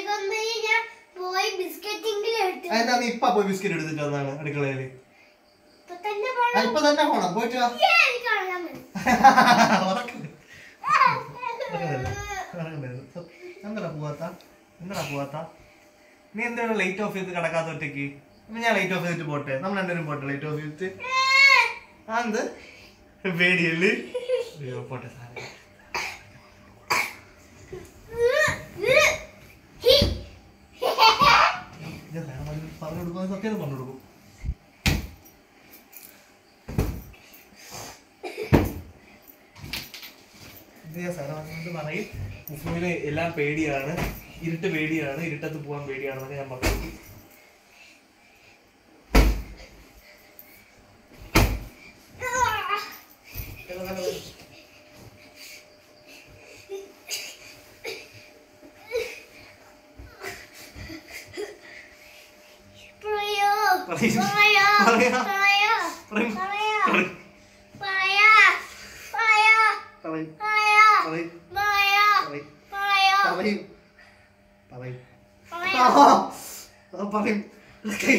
വേഗം ഒന്ന് ഞാൻ പോയി ബിസ്ക്കറ്റെങ്കിലും എടുത്തു അതിനാ നീ ഇപ്പൊ പോയി ബിസ്ക്കറ്റ് എടുത്തിട്ട് വന്നാണ് അടുക്കളയില് ഇപ്പൊ തന്നെ ആ, പോണം ഇപ്പൊ തന്നെ പോണം പോയിട്ട് വാ ഏ, എനിക്ക് കാണാൻ മതി. ഉറക്കല്ലേ? ഉറങ്ങണ്ടായിരുന്നു. എന്താടാ പോവാത്ത എന്താടാ പോവാത്ത നീ എന്താണ് ലൈറ്റ് ഓഫ് ചെയ്ത് കിടക്കാത്ത ഒറ്റയ്ക്ക് എന്നാ ഞാൻ ലൈറ്റ് ഓഫ് ചെയ്തിട്ട് പോട്ടെ നമ്മൾ രണ്ടുപേരും പോട്ടെ ലൈറ്റ് ഓഫ് ചെയ്തിട്ട് ആ എന്ത് പേടിയല്ലേ അയ്യോ പോട്ടെ സാറേ ഹി. ഞാൻ സാറേ പറഞ്ഞു പറഞ്ഞു കൊടുക്കും സത്യം പറഞ്ഞു കൊടുക്കും ഇത് ഞാൻ സാറേ പറഞ്ഞിട്ട് പറയും മുസ്ലിമിന് എല്ലാം പേടിയാണ് ഇരുട്ട് പേടിയാണ് ഇരുട്ടത്ത് പോകാൻ പേടിയാണെന്നൊക്കെ ഞാൻ പറഞ്ഞു പറയോ പറയൂ. പറയോ പറയാ. പറയോ പറയും. പറയോ പറയും. പറയോ പറയോ പറയും. പറയോ പറയും. പറയോ പറയും. പറയോ പറയും. പറയും. പറയോ ആ, ആ, പറയും. ഓക്കേ.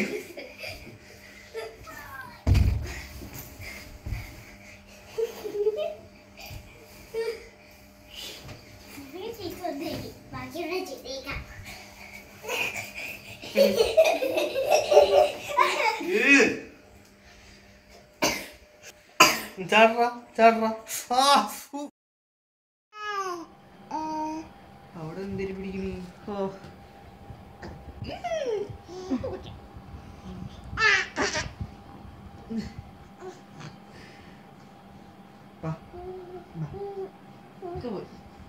ബാക്കിയുള്ള ചെയ്തേക്കാം ഏ. ചാടറാ ചാടറാ ആ ഊ. അവിടെ എന്തിരി പിടിക്കണേ ഓ വാ. വാ. ഇങ്ങ് പോയി.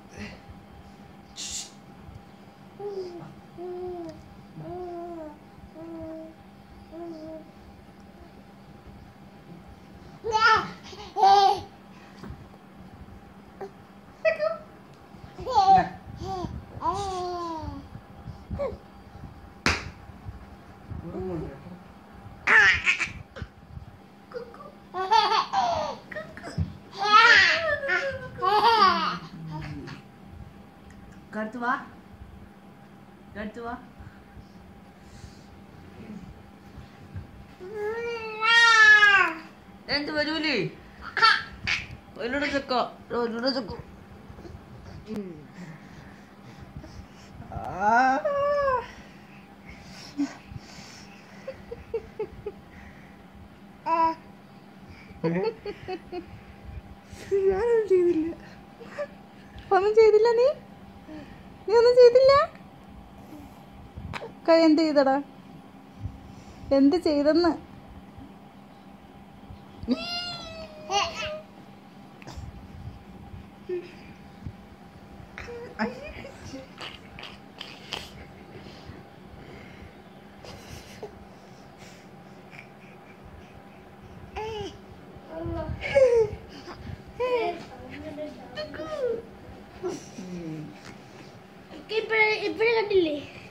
അടുത്ത് വാ അടുത്ത് വാ എന്ത് വരൂലേ ഒരുടെ ചക്കോ ഒരുടെ ചക്കോ ഞാനൊന്നും ചെയ്തില്ല ഒന്നും ചെയ്തില്ല നീ നീ ഒന്നും ചെയ്തില്ല കൈ എന്ത് ചെയ്തടാ എന്ത് ചെയ്തെന്ന് ഇപ്പഴേ ഇപ്പഴേ കണ്ടില്ലേ